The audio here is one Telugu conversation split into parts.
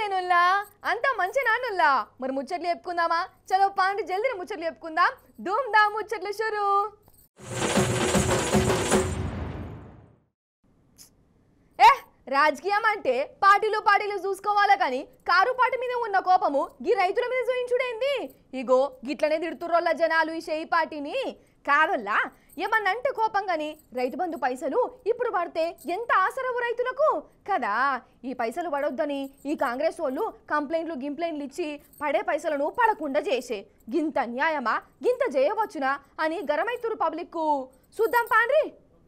నమస్తేనుల్లా అంతా మంచి నానుల్లా మరి ముచ్చట్లు చెప్పుకుందామా చలో పాండి జల్దీ ముచ్చట్లు చెప్పుకుందాం ధూమ్ ధామ్ ముచ్చట్లు షురు ఏ రాజకీయం అంటే పార్టీలు పార్టీలు చూసుకోవాలా కానీ కారు పార్టీ మీద ఉన్న కోపము గీ రైతుల మీద చూయించుడేంది ఇగో గిట్లనే తిడుతుర్రోళ్ళ జనాలు ఈ చేయి పార్టీని కాదల్లా ఏమన్నంటే కోపం కానీ రైతు బంధు పైసలు ఇప్పుడు పడితే ఎంత ఆసరవు రైతులకు కదా ఈ పైసలు పడొద్దని ఈ కాంగ్రెస్ వాళ్ళు కంప్లైంట్లు గింప్లైంట్లు ఇచ్చి పడే పైసలను పడకుండా చేసే గింత న్యాయమా గింత చేయవచ్చునా అని గరమైతురు పబ్లిక్కు చూద్దాం పాండ్రి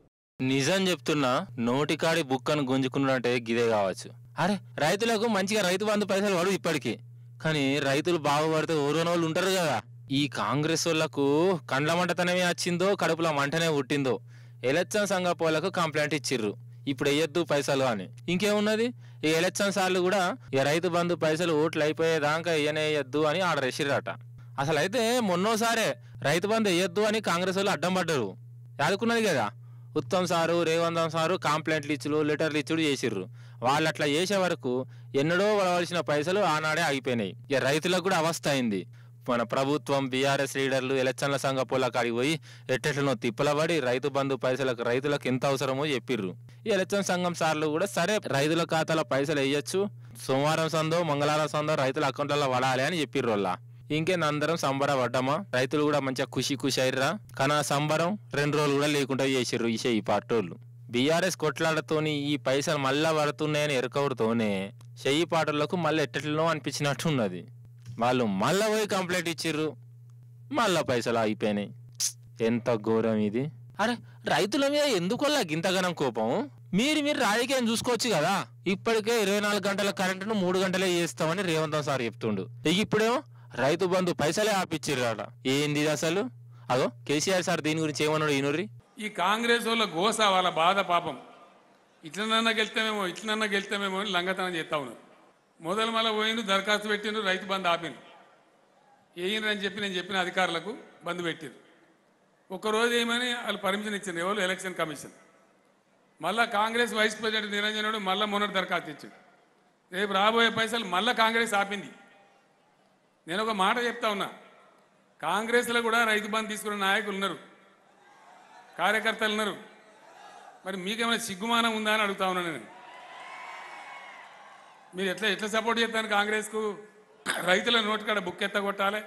నిజం చెప్తున్నా నోటికాడి బుక్కను గుంజుకున్నట్టే గిదే కావచ్చు అరే రైతులకు మంచిగా రైతు బంధు పైసలు పడు ఇప్పటికి కానీ రైతులు బాగుపడితే ఊరని వాళ్ళు ఉంటారు కదా ఈ కాంగ్రెస్ వాళ్ళకు కండ్ల మంటతనమే వచ్చిందో కడుపులో మంటనే పుట్టిందో ఎలక్షన్ సంఘ పోలకు కంప్లైంట్ ఇచ్చిర్రు ఇప్పుడు వేయొద్దు పైసలు అని ఇంకేమున్నది ఈ ఎలక్షన్ సార్లు కూడా ఈ రైతు బంధు పైసలు ఓట్లు అయిపోయేదాకా వేయనేయద్దు అని ఆర్డర్ వేసిర్రట అసలు అయితే మొన్నోసారే రైతు బంధు వేయొద్దు అని కాంగ్రెస్ వాళ్ళు అడ్డం పడ్డారు యాదుకున్నది కదా ఉత్తమ్ సారు రేవంతం సారు కంప్లైంట్లు ఇచ్చుడు లెటర్లు ఇచ్చుడు చేసిర్రు వాళ్ళు అట్లా చేసే వరకు ఎన్నడో పడవలసిన పైసలు ఆనాడే ఆగిపోయినాయి ఇక రైతులకు కూడా అవస్థ అయింది మన ప్రభుత్వం బీఆర్ఎస్ లీడర్లు ఎలక్షన్ల సంఘ పొల కాడికి పోయి ఎట్టెట్లనో తిప్పలబడి రైతు బంధు పైసలకు రైతులకు ఎంత అవసరమో చెప్పిర్రు ఈ ఎలక్షన్ సంఘం సార్లు కూడా సరే రైతుల ఖాతాలో పైసలు వేయొచ్చు సోమవారం సందో మంగళవారం సందో రైతుల అకౌంట్లలో పడాలి అని చెప్పిర్రు వాళ్ళ ఇంకేంది అందరం సంబరపడ్డామా రైతులు కూడా మంచిగా ఖుషి ఖుషి అయ్యరా కానీ ఆ సంబరం రెండు రోజులు కూడా లేకుండా చేసిర్రు ఈ ఈ పాటోళ్ళు బీఆర్ఎస్ కొట్లాడతోని ఈ పైసలు మళ్ళా పడుతున్నాయని ఎరకవుడుతోనే చెయ్యి పాటలకు మళ్ళీ ఎట్టట్లనో అనిపించినట్టు ఉన్నది వాళ్ళు మళ్ళా పోయి కంప్లైంట్ ఇచ్చిర్రు మళ్ళా పైసలు అయిపోయినాయి ప్స్, ఎంత ఘోరం ఇది అరే రైతుల మీద ఎందుకల్లా గింతగనం కోపం మీరు మీరు రాజకీయం చూసుకోవచ్చు కదా ఇప్పటికే ఇరవై నాలుగు గంటల కరెంటును మూడు గంటలే చేస్తామని రేవంత్ సార్ చెప్తుండు ఇక ఇప్పుడేమో రైతు బంధు పైసలే ఆపిచ్చిర్రాట ఏంది ఇది అసలు అగో కేసీఆర్ సార్ దీని గురించి ఏమన్నాడు ఈనుర్రి ఈ కాంగ్రెస్ వాళ్ళ గోస వాళ్ళ బాధ పాపం ఇట్లనన్నా గెలుస్తామేమో ఇట్లనన్నా గెలుస్తామేమో అని లంగతనం చేస్తా ఉన్నారు మొదలు మళ్ళీ పోయిండు దరఖాస్తు పెట్టిండు రైతు బంధు ఆపిండు వేయండి అని చెప్పి నేను చెప్పిన అధికారులకు బంధు పెట్టిండు ఒక్కరోజు ఏమని వాళ్ళు పర్మిషన్ ఇచ్చింది ఎవరు ఎలక్షన్ కమిషన్ మళ్ళా కాంగ్రెస్ వైస్ ప్రెసిడెంట్ నిరంజనుడు మళ్ళీ మొన్నటి దరఖాస్తు ఇచ్చాడు రేపు రాబోయే పైసలు మళ్ళీ కాంగ్రెస్ ఆపింది నేను ఒక మాట చెప్తా ఉన్నా కాంగ్రెస్లో కూడా రైతు బంధు తీసుకున్న నాయకులు ఉన్నారు కార్యకర్తలు ఉన్నారు మరి మీకేమైనా సిగ్గుమానం ఉందా అని అడుగుతా ఉన్నాను నేను మీరు ఎట్లా ఎట్లా సపోర్ట్ చేస్తాను కాంగ్రెస్కు రైతుల నోటికాడ బుక్ ఎత్త కొట్టాలి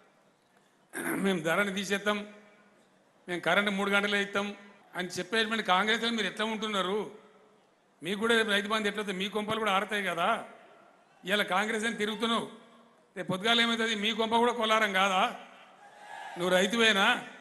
మేము ధరని తీసేస్తాం మేము కరెంటు మూడు గంటలే ఇస్తాం అని చెప్పేటువంటి కాంగ్రెస్లో మీరు ఎట్లా ఉంటున్నారు మీకు కూడా రేపు రైతు బంధు ఎట్లయితే మీ కొంపలు కూడా ఆడతాయి కదా ఇలా కాంగ్రెస్ అని తిరుగుతున్నావు రేపు పొద్దుగాల ఏమవుతుంది మీ కొంప కూడా కొల్లారం కాదా నువ్వు రైతువేనా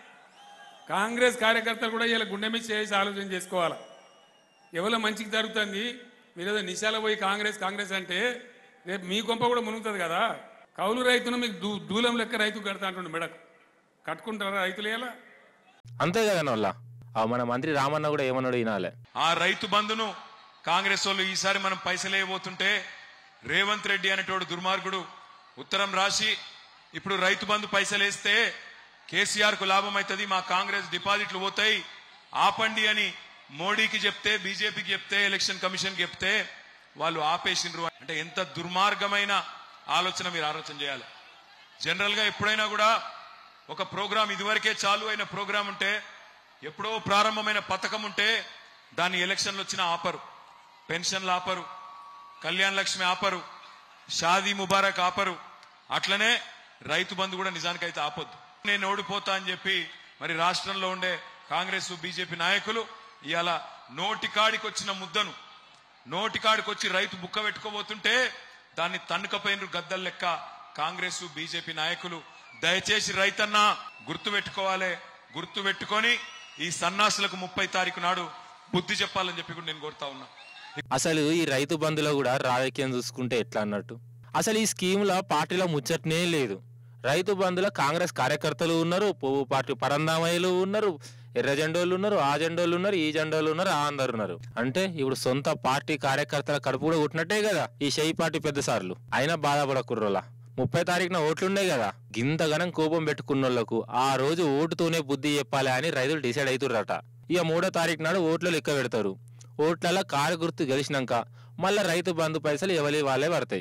కాంగ్రెస్ కార్యకర్తలు కూడా ఇలా గుండె మీద చేసి ఆలోచన చేసుకోవాలి ఎవరో మంచికి జరుగుతుంది మీరేదో నిశాల పోయి కాంగ్రెస్ కాంగ్రెస్ అంటే రేపు మీ కొంప కూడా మునుగుతుంది కదా కౌలు రైతును మీకు దూ దూలం లెక్క రైతు కడతా అంటుండే మెడకు కట్టుకుంటారా రైతులు ఎలా అంతే కదా వాళ్ళ మన మంత్రి రామన్న కూడా ఏమన్నాడు వినాలే ఆ రైతు బంధును కాంగ్రెస్ వాళ్ళు ఈసారి మనం పైసలు వేయబోతుంటే రేవంత్ రెడ్డి అనేటోడు దుర్మార్గుడు ఉత్తరం రాసి ఇప్పుడు రైతు బంధు పైసలు వేస్తే కేసీఆర్ కు లాభం అవుతుంది మా కాంగ్రెస్ డిపాజిట్లు పోతాయి ఆపండి అని మోడీకి చెప్తే బీజేపీకి చెప్తే ఎలక్షన్ కమిషన్ చెప్తే వాళ్ళు ఆపేసిండ్రు అంటే ఎంత దుర్మార్గమైన ఆలోచన మీరు ఆలోచన చేయాలి జనరల్ గా ఎప్పుడైనా కూడా ఒక ప్రోగ్రాం ఇదివరకే చాలు అయిన ప్రోగ్రాం ఉంటే ఎప్పుడో ప్రారంభమైన పథకం ఉంటే దాన్ని ఎలక్షన్లు వచ్చిన ఆపరు పెన్షన్లు ఆపరు కళ్యాణ్ లక్ష్మి ఆపరు షాదీ ముబారక్ ఆపరు అట్లనే రైతు బంధు కూడా నిజానికైతే ఆపొద్దు నేను ఓడిపోతా అని చెప్పి మరి రాష్ట్రంలో ఉండే కాంగ్రెస్ బీజేపీ నాయకులు ఇవాళ నోటికాడికి వచ్చిన ముద్దను నోటికాడికి వచ్చి రైతు బుక్క పెట్టుకోబోతుంటే దాన్ని తన్నుకపోయిన గద్దల లెక్క కాంగ్రెస్ బీజేపీ నాయకులు దయచేసి రైతన్న గుర్తు పెట్టుకోవాలి గుర్తు పెట్టుకొని ఈ సన్నాసులకు ముప్పై తారీఖు నాడు బుద్ధి చెప్పాలని చెప్పి కూడా నేను కోరుతా ఉన్నా అసలు ఈ రైతు బంధులో కూడా రాజకీయం చూసుకుంటే ఎట్లా అన్నట్టు అసలు ఈ స్కీమ్లో పార్టీలో ముచ్చటనే లేదు రైతు బంధులో కాంగ్రెస్ కార్యకర్తలు ఉన్నారు పువ్వు పార్టీ పరందామయ్యలు ఉన్నారు ఎర్ర జెండోళ్ళు ఉన్నారు ఆ జెండోళ్ళు ఉన్నారు ఈ జెండోళ్ళు ఉన్నారు ఆ అందరు ఉన్నారు అంటే ఇప్పుడు సొంత పార్టీ కార్యకర్తల కడుపు కూడా కొట్టినట్టే కదా ఈ షెయి పార్టీ పెద్ద సార్లు అయినా బాధపడకుర్రోలా ముప్పై తారీఖున ఓట్లుండే కదా గింతగనం కోపం పెట్టుకున్నోళ్లకు ఆ రోజు ఓటుతోనే బుద్ధి చెప్పాలి అని రైతులు డిసైడ్ అవుతుర్రట ఇక మూడో తారీఖు నాడు ఓట్లు లెక్క పెడతారు ఓట్లలో కారు గుర్తు గెలిచినాక మళ్ళా రైతు బంధు పైసలు ఎవరి వాళ్ళే పడతాయి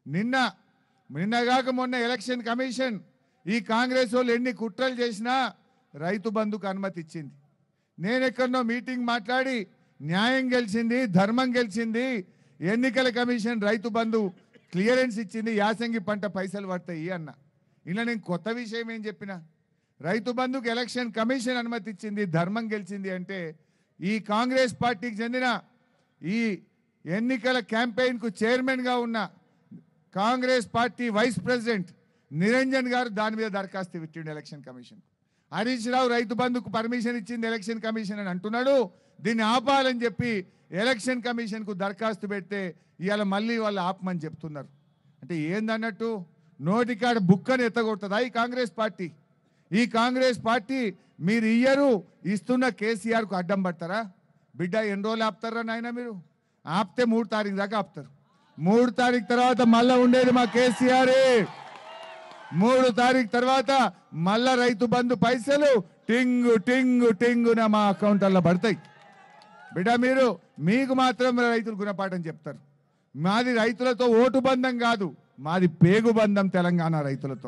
నిన్న నిన్నగాక మొన్న ఎలక్షన్ కమిషన్ ఈ కాంగ్రెస్ వాళ్ళు ఎన్ని కుట్రలు చేసినా రైతు బంధుకు అనుమతి ఇచ్చింది నేను ఎక్కడనో మీటింగ్ మాట్లాడి న్యాయం గెలిచింది ధర్మం గెలిచింది ఎన్నికల కమిషన్ రైతు బంధు క్లియరెన్స్ ఇచ్చింది యాసంగి పంట పైసలు పడతాయి అన్న ఇలా నేను కొత్త విషయం ఏం చెప్పిన రైతు బంధుకు ఎలక్షన్ కమిషన్ అనుమతి ఇచ్చింది ధర్మం గెలిచింది అంటే ఈ కాంగ్రెస్ పార్టీకి చెందిన ఈ ఎన్నికల క్యాంపెయిన్కు చైర్మన్గా ఉన్న Congress party vice president Niranjan గారు దాని మీద దరఖాస్తు పెట్టిండు ఎలక్షన్ కమిషన్ హరీష్ రావు రైతు బంధుకు పర్మిషన్ ఇచ్చింది ఎలక్షన్ కమిషన్ అని అంటున్నాడు దీన్ని ఆపాలని చెప్పి ఎలక్షన్ కమిషన్కు దరఖాస్తు పెడితే ఇవాళ మళ్ళీ వాళ్ళు ఆపమని చెప్తున్నారు అంటే ఏందన్నట్టు నోటికాడ బుక్కని ఎత్తగొడుతుందా ఈ కాంగ్రెస్ పార్టీ ఈ కాంగ్రెస్ పార్టీ మీరు ఇయ్యరు ఇస్తున్న కేసీఆర్కు అడ్డం పడతారా బిడ్డ ఎన్ని రోజులు ఆపుతారా నాయన మీరు ఆపితే మూడు తారీఖు దాకా ఆపుతారు మూడు తారీఖు తర్వాత మళ్ళా ఉండేది మా కేసీఆర్ మూడు తారీఖు తర్వాత మళ్ళా రైతు బంధు పైసలు టింగు టింగు టింగున మా అకౌంట్లలో పడతాయి బిడ్డ మీరు మీకు మాత్రం రైతులు గుణపాఠం చెప్తారు మాది రైతులతో ఓటు బంధం కాదు మాది పేగు బంధం తెలంగాణ రైతులతో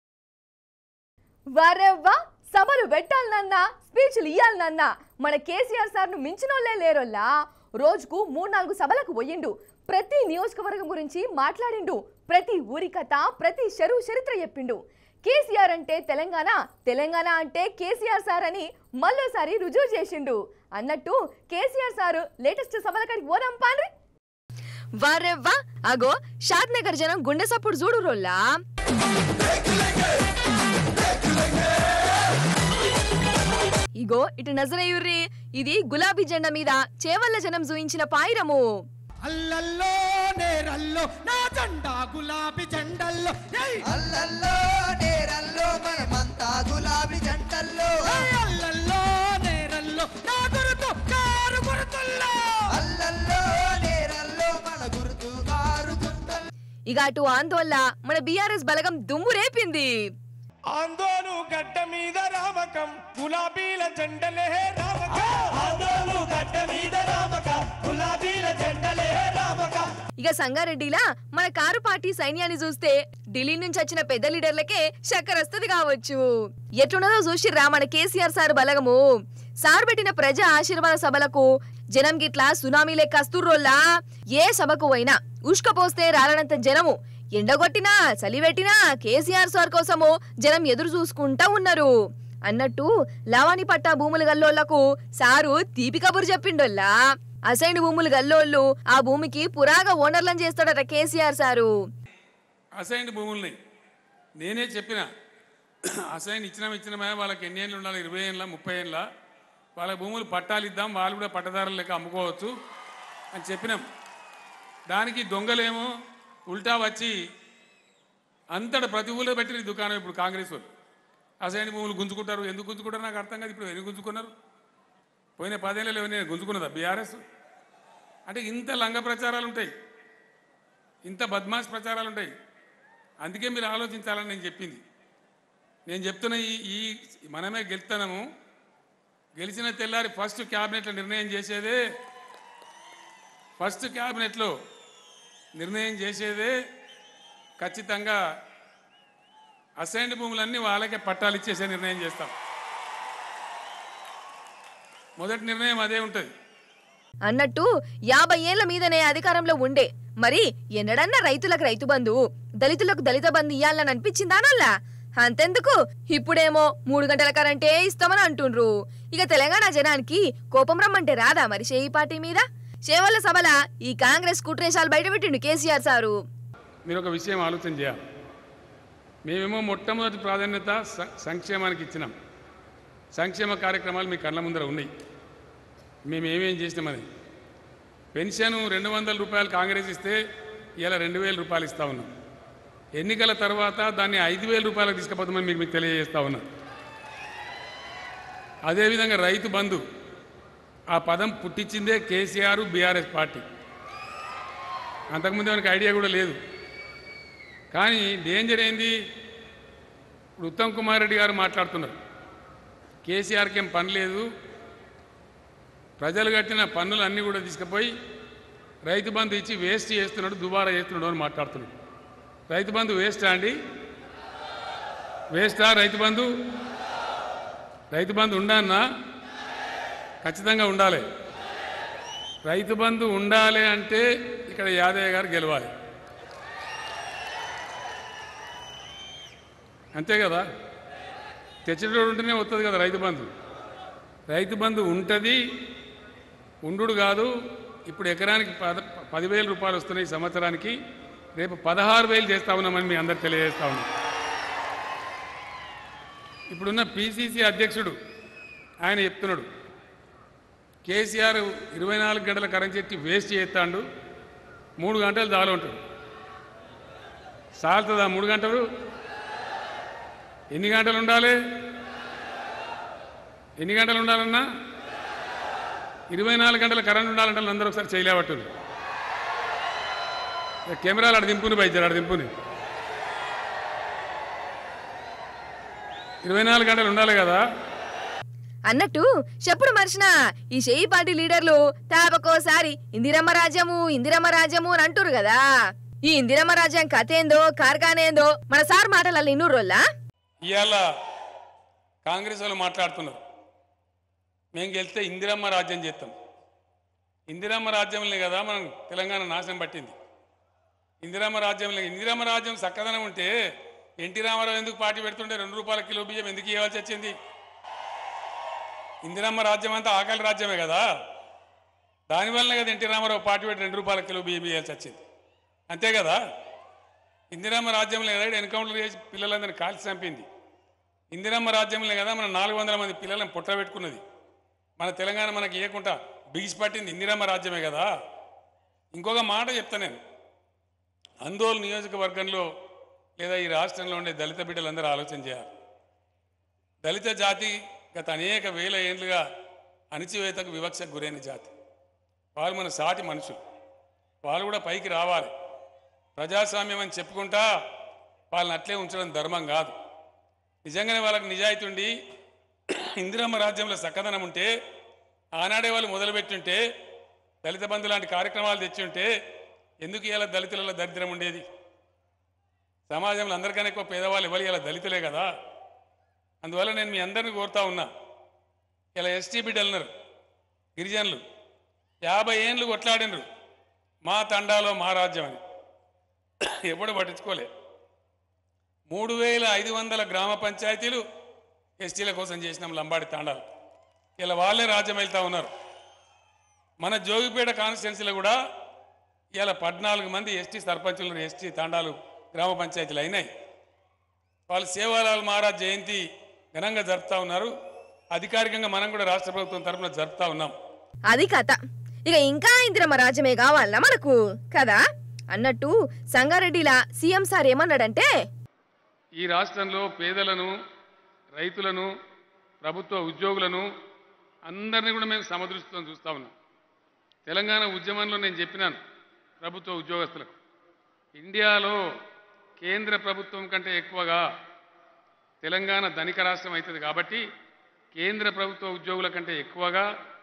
వరెవ్వా సభలు పెట్టాలనన్నా స్పీచ్లు ఇయ్యాలనన్నా మన కేసీఆర్ సార్ను మించినోళ్ళే లేరోల్లా రోజుకు మూడు నాలుగు సభలకు పోయిండు ప్రతి నియోజకవర్గం గురించి మాట్లాడిండు ప్రతి ఊరి కథ ప్రతి చెరువు చరిత్ర చెప్పిండు కేసీఆర్ అంటే తెలంగాణ తెలంగాణ అంటే కేసీఆర్ సార్ అని మళ్ళోసారి రుజువు చేసిండు అన్నట్టు కేసీఆర్ సారు లేటెస్ట్ సభల కాడికి పోదాం పాండ్రి వారెవ్వా అగో షాద్ నగర్ జనం గుండె సప్పుడు చూడు రోల్లా ఇగో ఇటు నజరయుర్రి ఇది గులాబీ జెండా మీద చేవల్ల జనం చూయించిన పాయిరము అల్లల్లో నేరల్లో నా జెండా గులాబీ జెండల్లో ఏయ్! అల్లల్లో నేరల్లో మనమంతా గులాబీ జంటల్లో ఏయ్! అల్లల్లో నేరల్లో నా గురుతు కారు గురుతుల్లో అల్లల్లో నేరల్లో మన గుర్తు కారు గుర్తల్లో ఇక అటు ఆందోళన మన బీఆర్ఎస్ బలగం దుమ్ము రేపింది ఆందోళన గడ్డ మీద రామకం గులాబీల జెండలే రామకం ఆందోళన గడ్డ మీద రామకం గులాబీల జెండలే రామకం ఇక సంగారెడ్డిలా మన కారు పార్టీ సైన్యాన్ని చూస్తే ఢిల్లీ నుంచి వచ్చిన పెద్ద లీడర్లకే చక్కరస్తది కావచ్చు ఎట్లున్నదో చూసిర్రా మన కేసీఆర్ సార్ బలగము సార్ పెట్టిన ప్రజా ఆశీర్వాద సభలకు జనం గిట్లా సునామీ లెక్క అస్తుర్రోల్లా ఏ సభకు పోయినా ఉష్కపోస్తే రాలనంత జనము ఎండగొట్టినా చలివెట్టినా కేసీఆర్ సార్ కోసము జనం ఎదురు చూసుకుంటా ఉన్నారు అన్నట్టు లావాణి పట్టా భూములు గల్లోళ్లకు సారు తీపి కబురు చెప్పిండోల్లా అసైన్ భూములు గల్లోళ్ళు ఆ భూమికి పురాగా ఓనర్లను చేస్తాడట కేసీఆర్ సారు అసైన్ భూముల్ని నేనే చెప్పిన అసైన్ ఇచ్చినాం ఇచ్చినామే వాళ్ళకి ఎన్ని ఏళ్ళు ఉండాలి ఇరవై ఏళ్ళ ముప్పై ఏళ్ళ వాళ్ళ భూములు పట్టాలు ఇద్దాం వాళ్ళు కూడా పట్టదారులు లెక్క అమ్ముకోవచ్చు అని చెప్పినాం దానికి దొంగలేమో ఉల్టా వచ్చి అంతటా ప్రతి ఊళ్ళో పెట్టిన ఈ దుకాణం ఇప్పుడు కాంగ్రెస్ వాళ్ళు అసైన్ భూములు గుంజుకుంటారు ఎందుకు గుంజుకుంటారు నాకు అర్థం కాదు ఇప్పుడు ఎందుకు గుంజుకున్నారు పోయిన పదేళ్ళలో నేను గుంజుకున్నదా బీఆర్ఎస్ అంటే ఇంత లంగ ప్రచారాలు ఉంటాయి ఇంత బద్మాష్ ప్రచారాలు ఉంటాయి అందుకే మీరు ఆలోచించాలని నేను చెప్పింది నేను చెప్తున్న ఈ ఈ మనమే గెలుతున్నాము గెలిచిన తెల్లారి ఫస్ట్ క్యాబినెట్లో నిర్ణయం చేసేదే ఫస్ట్ క్యాబినెట్లో నిర్ణయం చేసేదే ఖచ్చితంగా అసైన్డ్ భూములన్నీ వాళ్ళకే పట్టాలు ఇచ్చేసే నిర్ణయం చేస్తాం మొదటి నిర్ణయం అదే ఉంటుంది అన్నట్టు యాభై ఏళ్ల మీదనే అధికారంలో ఉండే మరి ఎన్నడన్నా రైతులకు రైతు బంధు దళితులకు దళిత బంధు ఇయ్యాలని అనిపించిందానల్లా అంతెందుకు ఇప్పుడేమో మూడు గంటల కరెంటే ఇస్తామని అంటుండ్రు ఇక తెలంగాణ జనానికి కోపం రమ్మంటే రాదా మరి చేయి పార్టీ మీద చేవల్ల సభల ఈ కాంగ్రెస్ కుట్రేషాలు బయటపెట్టిండు కేసీఆర్ సారు మీరు ఒక విషయం ఆలోచన చేయాలి మేమేమో మొట్టమొదటి ప్రాధాన్యత స- సంక్షేమానికి ఇచ్చినాం సంక్షేమ కార్యక్రమాలు మీ కళ్ళ ముందర ఉన్నాయి మేము ఏమేం చేసినామని పెన్షన్ రెండు వందల రూపాయలు కాంగ్రెస్ ఇస్తే ఇలా రెండు వేల రూపాయలు ఇస్తా ఉన్నాం ఎన్నికల తర్వాత దాన్ని ఐదు వేల రూపాయలకు తీసుకుపోతామని మీకు మీకు తెలియజేస్తా ఉన్నాం అదేవిధంగా రైతు బంధు ఆ పదం పుట్టించిందే కేసీఆర్ బీఆర్ఎస్ పార్టీ అంతకుముందు మనకి ఐడియా కూడా లేదు కానీ డేంజర్ ఏంది ఇప్పుడు ఉత్తమ్ కుమార్ రెడ్డి గారు మాట్లాడుతున్నారు కేసీఆర్కి ఏం పని లేదు ప్రజలు కట్టిన పన్నులు అన్నీ కూడా తీసుకుపోయి రైతు బంధు ఇచ్చి వేస్ట్ చేస్తున్నాడు దుబారా చేస్తున్నాడు అని మాట్లాడుతున్నాడు రైతు బంధు వేస్టా అండి వేస్టా రైతు బంధు రైతు బంధు ఉండన్నా ఖచ్చితంగా ఉండాలి రైతు బంధు ఉండాలి అంటే ఇక్కడ యాదయ్య గారు గెలవాలి అంతే కదా తెచ్చేటోడు ఉంటేనే వస్తుంది కదా రైతు బంధు రైతు బంధు ఉంటుంది ఉండు కాదు ఇప్పుడు ఎకరానికి పద పదివేల రూపాయలు వస్తున్నాయి ఈ సంవత్సరానికి రేపు పదహారు వేలు చేస్తా ఉన్నామని మీ అందరు తెలియజేస్తా ఉన్నాం ఇప్పుడున్న పిసిసి అధ్యక్షుడు ఆయన చెప్తున్నాడు కేసీఆర్ ఇరవై నాలుగు గంటల కరెంట్ చెట్టి వేస్ట్ చేస్తాడు మూడు గంటలు దాలో ఉంటాడు సాలుతుందా మూడు గంటలు ఎన్ని గంటలు ఉండాలి ఎన్ని గంటలు ఉండాలన్నా ఇరవై నాలుగు గంటల కరెంట్ ఉండాలంటే అందరూ ఒకసారి చేయలేబట్టు కెమెరాలు అక్కడ దింపుని బయచారు అక్కడ దింపుని ఇరవై నాలుగు గంటలు ఉండాలి కదా అన్నట్టు చెప్పుడు మర్చిన ఈ షేయి పార్టీ లీడర్లు తాపకోసారి ఇందిరమ్మ రాజ్యము ఇందిరమ్మ రాజ్యము అని అంటారు కదా ఈ ఇందిరమ్మ రాజ్యం కథ ఏందో కార్ఖానేందో మన సార్ మాటలు ఇన్నూరు రోజులా ఇవాళ కాంగ్రెస్ వాళ్ళు మాట్లాడుతున్నారు మేము గెలిస్తే ఇందిరమ్మ రాజ్యం చేస్తాం ఇందిరమ్మ రాజ్యంలో కదా మనం తెలంగాణ నాశనం పట్టింది ఇందిరమ్మ రాజ్యంలో ఇందిరమ్మ రాజ్యం చక్కదనం ఉంటే ఎన్టీ రామారావు ఎందుకు పార్టీ పెడుతుంటే రెండు రూపాయల కిలో బియ్యం ఎందుకు ఇవ్వాల్సి వచ్చింది ఇందిరమ్మ రాజ్యం అంతా ఆకలి రాజ్యమే కదా దానివల్లనే కదా ఎన్టీ రామారావు పార్టీ పెట్టి రెండు రూపాయల కిలో బియ్యం ఇవ్వాల్సి వచ్చింది అంతే కదా ఇందిరమ్మ రాజ్యంలో కదా ఎన్కౌంటర్ చేసి పిల్లలందరినీ కాల్చి చంపింది ఇందిరమ్మ రాజ్యంలో కదా మన నాలుగు వందల మంది పిల్లలను పుట్టబెట్టుకున్నది మన తెలంగాణ మనకి ఇవ్వకుండా బిగిసి పట్టింది ఇందిరమ్మ రాజ్యమే కదా ఇంకొక మాట చెప్తా నేను అందోల్ నియోజకవర్గంలో లేదా ఈ రాష్ట్రంలో ఉండే దళిత బిడ్డలందరూ ఆలోచన చేయాలి దళిత జాతి గత అనేక వేల ఏండ్లుగా అణిచివేతకు వివక్షకు గురైన జాతి వాళ్ళు మన సాటి మనుషులు వాళ్ళు కూడా పైకి రావాలి ప్రజాస్వామ్యం అని చెప్పుకుంటా వాళ్ళని అట్లే ఉంచడం ధర్మం కాదు నిజంగానే వాళ్ళకి నిజాయితీ ఉండి ఇందిరమ్మ రాజ్యంలో చక్కదనం ఉంటే ఆనాడే వాళ్ళు మొదలుపెట్టుంటే దళిత బంధు లాంటి కార్యక్రమాలు తెచ్చి ఉంటే ఎందుకు ఇలా దళితులలో దరిద్రం ఉండేది సమాజంలో అందరికన్నా ఎక్కువ పేదవాళ్ళు ఎవరు ఇలా దళితులే కదా అందువల్ల నేను మీ అందరిని కోరుతా ఉన్నా ఇలా ఎస్టీ బిడ్డలున్నారు గిరిజనులు యాభై ఏండ్లు కొట్లాడినరు మా తండాలో మా రాజ్యం అని ఎప్పుడు పట్టించుకోలే మూడు వేల ఐదు వందల గ్రామ పంచాయతీలు ఎస్టీల కోసం చేసినాం లంబాడి తాండాలు ఇలా వాళ్ళే రాజ్యం వెళ్తా ఉన్నారు మన జోగిపేట కాన్స్టిట్యున్సీలో కూడా ఇలా పద్నాలుగు మంది ఎస్టీ సర్పంచులు ఎస్టీ తాండాలు గ్రామ పంచాయతీలు అయినాయి వాళ్ళు సేవాలాల్ మహారాజ్ జయంతి ఘనంగా జరుపుతా ఉన్నారు అధికారికంగా మనం కూడా రాష్ట్ర ప్రభుత్వం తరఫున జరుపుతా ఉన్నాం అది కథ ఇక ఇంకా ఇందిరమ్మ రాజ్యమే కావాలా మనకు కదా అన్నట్టు సంగారెడ్డిలా సీఎం సార్ ఏమన్నాడంటే ఈ రాష్ట్రంలో పేదలను రైతులను ప్రభుత్వ ఉద్యోగులను అందరినీ కూడా మేము సమదృష్టితో చూస్తా ఉన్నాం తెలంగాణ ఉద్యమంలో నేను చెప్పినాను ప్రభుత్వ ఉద్యోగస్తులకు ఇండియాలో కేంద్ర ప్రభుత్వం కంటే ఎక్కువగా తెలంగాణ ధనిక రాష్ట్రం అవుతుంది కాబట్టి కేంద్ర ప్రభుత్వ ఉద్యోగుల కంటే ఎక్కువగా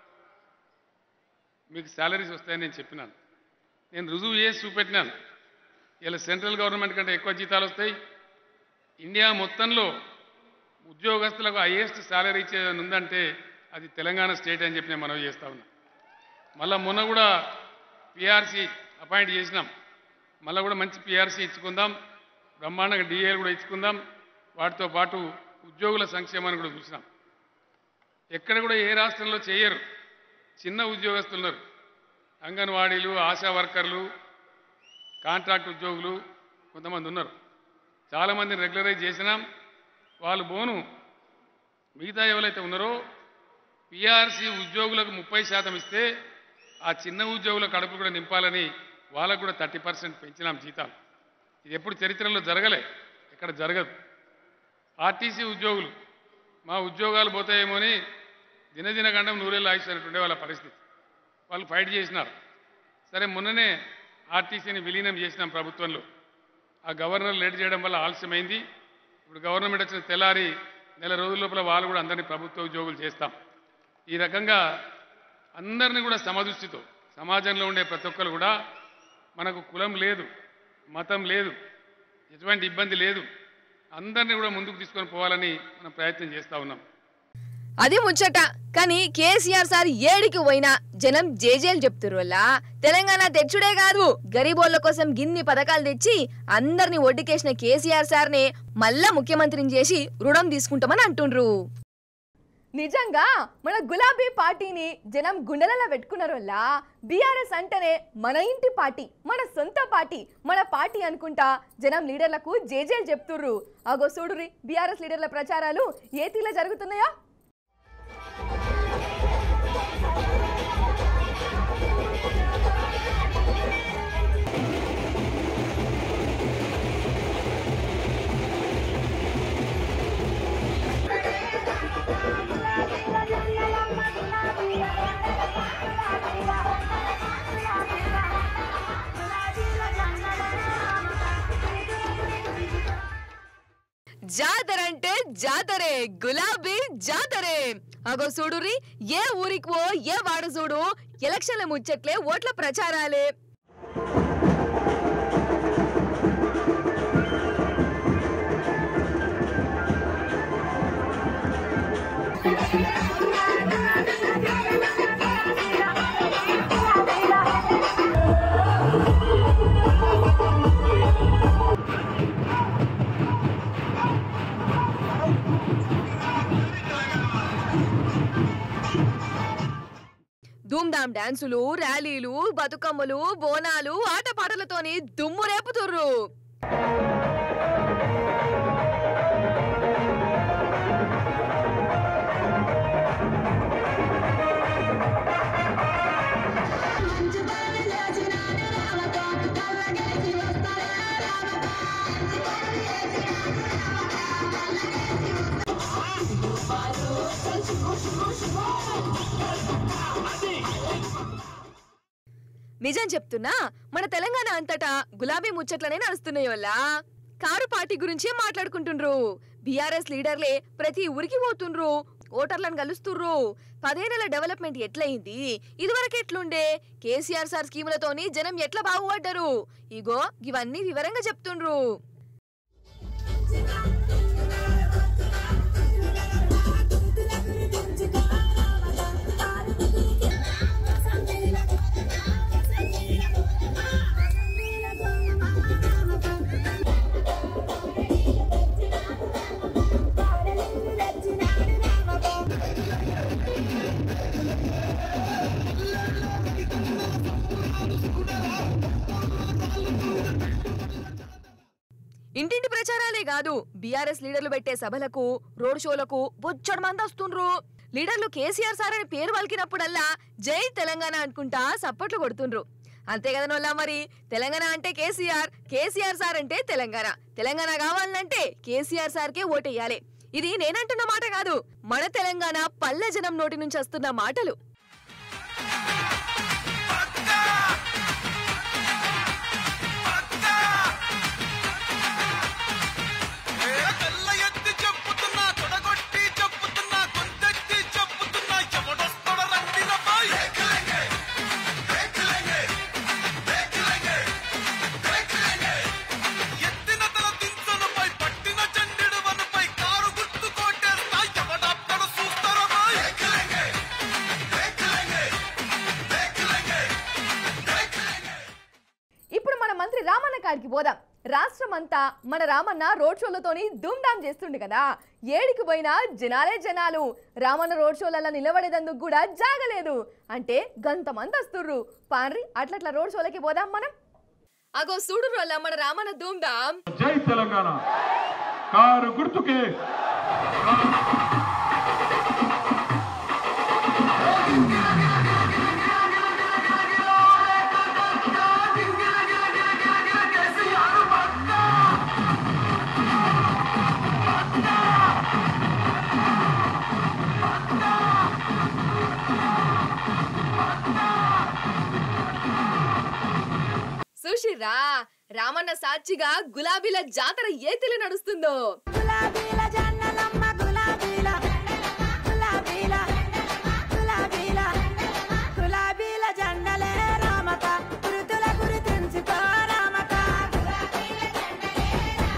మీకు శాలరీస్ వస్తాయని నేను చెప్పినాను నేను రుజువు చేసి చూపెట్టినాను ఇలా సెంట్రల్ గవర్నమెంట్ కంటే ఎక్కువ జీతాలు వస్తాయి ఇండియా మొత్తంలో ఉద్యోగస్తులకు హైయెస్ట్ శాలరీ ఇచ్చేదని ఉందంటే అది తెలంగాణ స్టేట్ అని చెప్పి నేను మనవి చేస్తా ఉన్నా మళ్ళా మొన్న కూడా పిఆర్సీ అపాయింట్ చేసినాం మళ్ళీ కూడా మంచి పిఆర్సీ ఇచ్చుకుందాం బ్రహ్మాండంగా డిఏలు కూడా ఇచ్చుకుందాం వాటితో పాటు ఉద్యోగుల సంక్షేమాన్ని కూడా చూసినాం ఎక్కడ కూడా ఏ రాష్ట్రంలో చేయరు చిన్న ఉద్యోగస్తులు ఉన్నారు అంగన్వాడీలు ఆశా వర్కర్లు కాంట్రాక్ట్ ఉద్యోగులు కొంతమంది ఉన్నారు చాలామందిని రెగ్యులరైజ్ చేసినాం వాళ్ళు బోను మిగతా ఎవరైతే ఉన్నారో పిఆర్సీ ఉద్యోగులకు ముప్పై శాతం ఇస్తే ఆ చిన్న ఉద్యోగుల కడుపు కూడా నింపాలని వాళ్ళకు కూడా థర్టీ పర్సెంట్ పెంచినాం జీతాలు ఇది ఎప్పుడు చరిత్రలో జరగలే ఇక్కడ జరగదు ఆర్టీసీ ఉద్యోగులు మా ఉద్యోగాలు పోతాయేమో అని దినదిన గండం నూరేళ్ళు ఆయుష్నట్టుండే వాళ్ళ పరిస్థితి వాళ్ళు ఫైట్ చేసినారు సరే మొన్ననే ఆర్టీసీని విలీనం చేసినాం ప్రభుత్వంలో ఆ గవర్నర్ లేట్ చేయడం వల్ల ఆలస్యమైంది ఇప్పుడు గవర్నమెంట్ వచ్చిన తెల్లారి నెల రోజుల లోపల వాళ్ళు కూడా అందరినీ ప్రభుత్వ ఉద్యోగులు చేస్తాం ఈ రకంగా అందరినీ కూడా సమదృష్టితో సమాజంలో ఉండే ప్రతి ఒక్కరు కూడా మనకు కులం లేదు మతం లేదు ఎటువంటి ఇబ్బంది లేదు అందరినీ కూడా ముందుకు తీసుకొని పోవాలని మనం ప్రయత్నం చేస్తూ ఉన్నాం అది ముచ్చట కానీ కేసీఆర్ సార్ ఏడికి పోయినా జనం జేజేలు చెప్తురు వల్ల తెలంగాణ తెచ్చుడే కాదు గరీబోళ్ళ కోసం గిన్ని పథకాలు తెచ్చి అందరిని ఒడ్డుకేసిన కేసీఆర్ సార్నే మళ్ళా ముఖ్యమంత్రిని చేసి రుణం తీసుకుంటామని అంటుండ్రు నిజంగా మన గులాబీ పార్టీని జనం గుండెలలో పెట్టుకున్నారు వల్ల బీఆర్ఎస్ అంటేనే మన ఇంటి పార్టీ మన సొంత పార్టీ మన పార్టీ అనుకుంటా జనం లీడర్లకు జేజేలు చెప్తుర్రు అగో చూడురి బీఆర్ఎస్ లీడర్ల ప్రచారాలు ఏ తీలా జరుగుతున్నాయో జాతర అంటే జాతరే గులాబీ జాతరే అగో చూడుర్రి ఏ ఊరికి పో ఏ వాడు చూడు ఎలక్షన్ల ముచ్చట్లే ఓట్ల ప్రచారాలే ధూమ్ధామ్ డాన్సులు ర్యాలీలు బతుకమ్మలు బోనాలు ఆటపాటలతోని దుమ్ము రేపుతుర్రు నిజం చెప్తున్నా మన తెలంగాణ అంతటా గులాబీ ముచ్చట్లనే నడుస్తున్నాయి వల్ల కారు పార్టీ గురించే మాట్లాడుకుంటుండ్రు బీఆర్ఎస్ లీడర్లే ప్రతి ఊరికి పోతుండ్రు ఓటర్లను కలుస్తుర్రు పదేళ్ల డెవలప్మెంట్ ఎట్లయింది ఇదివరకు ఎట్లుండే కేసీఆర్ సార్ స్కీములతోని జనం ఎట్లా బాగుపడ్డారు ఇగో ఇవన్నీ వివరంగా చెప్తుండ్రు ఇంటింటి ప్రచారాలే కాదు బీఆర్ఎస్ లీడర్లు పెట్టే సభలకు రోడ్ షోలకు బొచ్చడు మంది వస్తుండ్రు లీడర్లు కేసీఆర్ సార్ అని పేరు పలికినప్పుడల్లా జై తెలంగాణ అనుకుంటా సప్పట్లు కొడుతుండ్రు అంతే కదా నోళ్ళా మరి తెలంగాణ అంటే కేసీఆర్ కేసీఆర్ సార్ అంటే తెలంగాణ తెలంగాణ కావాలంటే కేసీఆర్ సార్కే ఓటేయాలి ఇది నేనంటున్న మాట కాదు మన తెలంగాణ పల్లె జనం నోటి నుంచి వస్తున్న మాటలు తెల్ల ఎత్తి చెప్పుతున్నా తొడగొట్టి చెప్పుతున్నా కొంతెత్తి చెప్పుతున్నా ఎవడొస్తాడ రండి రబ్బాయి ఎత్తిన తల దించనుపై పట్టిన చండెడు వనుపై కారు గుర్తు కోటేస్తా ఎవడొస్తాడ చూస్తారా బాయ్ ఇప్పుడు మన మంత్రి రామన్న కాడికి పోదాం రాష్ట్రం అంతా మన రామన్న రోడ్ షోలతోని ధూమ్ధామ్ చేస్తుండే కదా ఏడికి పోయినా జనాలే జనాలు రామన్న రోడ్ షోలలో నిలబడేదందుకు కూడా జాగలేదు అంటే గంతమంది వస్తుర్రు పాన్రి అట్లట్ల రోడ్ షోలకి పోదాం మనం అగో చూడు వల్ల మన రామన్న ధూమ్ధామ్ జై తెలంగాణ కారు గుర్తుకే సుషిరా రామన్న సాక్షిగా గులాబీల జాతర ఏ తెలి నడుస్తుందో గులాబీల జన్నలమ్మ గులాబీల గులాబీల గులాబీల గులాబీల జెండలే రామక గురుతుల గుర్తించుకో రామక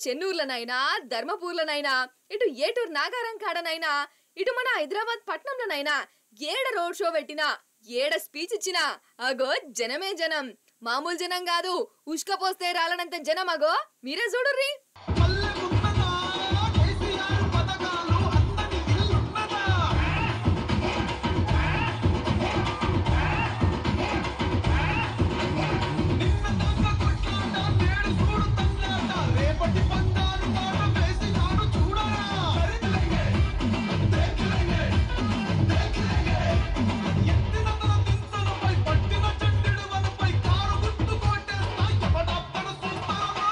చెన్నూర్లనైనా ధర్మపూర్లనైనా ఇటు ఏటూరు నాగారం కాడనైనా ఇటు మన హైదరాబాద్ పట్నంలోనైనా ఏడ రోడ్ షో పెట్టినా ఏడ స్పీచ్ ఇచ్చినా అగో జనమే జనం మామూలు జనం కాదు ఉష్కపోస్తే రాలనంత జనం అగో మీరే చూడుర్రి పల్లె ఉన్నదా కేసీఆర్ పథకాలు అందరి ఇల్లున్నదా నిన్న దొంగ కొట్లాట నేడు చూడు తండ్రాట రేపటి బంగారు మాట వేసి నాడు చూడరా ఎత్తిన తన దించలపై పట్టిన చెండుడు వనపై కారు గుర్తు కొట్టేస్తా ఎవడప్పుడు చూస్తావా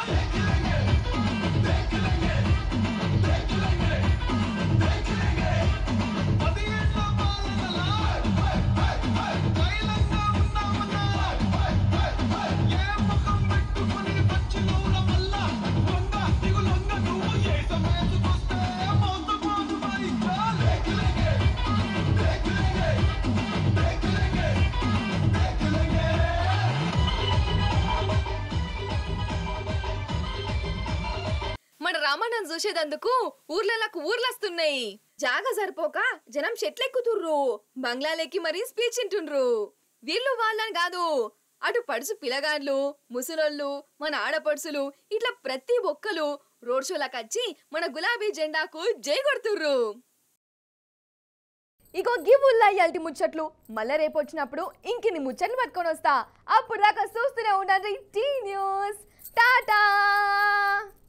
పదిహేళ్ల పాలనలా ధైర్యంగా ఉన్నామన్నా ఏ ముఖం పెట్టుకుని పచ్చిలోల వల్ల లొంగ దిగు లొంగ నువ్వు ఏ సమేసుకొస్తే మోసపోదు పైగా మన రామాయణం చూసేదందుకు ఊర్లలకు ఊర్లొస్తున్నాయి జాగా సరిపోక జనం చెట్లెక్కుతుర్రు బంగ్లాలెక్కి మరీ స్పీచ్ వింటుండ్రు వీళ్ళు వాళ్ళని కాదు అటు పడుసు పిలగాన్లు ముసలోళ్ళు మన ఆడపడుసులు ఇట్లా ప్రతి ఒక్కరు రోడ్ షోలకు వచ్చి మన గులాబీ జెండాకు జై కొడుతుర్రు ఇగో గివుల్లా ఇయాల్టి ముచ్చట్లు మళ్ళా రేపు వచ్చినప్పుడు ఇంకిన్ని ముచ్చట్లు పట్టుకొని వస్తా అప్పుడు దాకా చూస్తూనే ఉండండి టీ న్యూస్ టాటా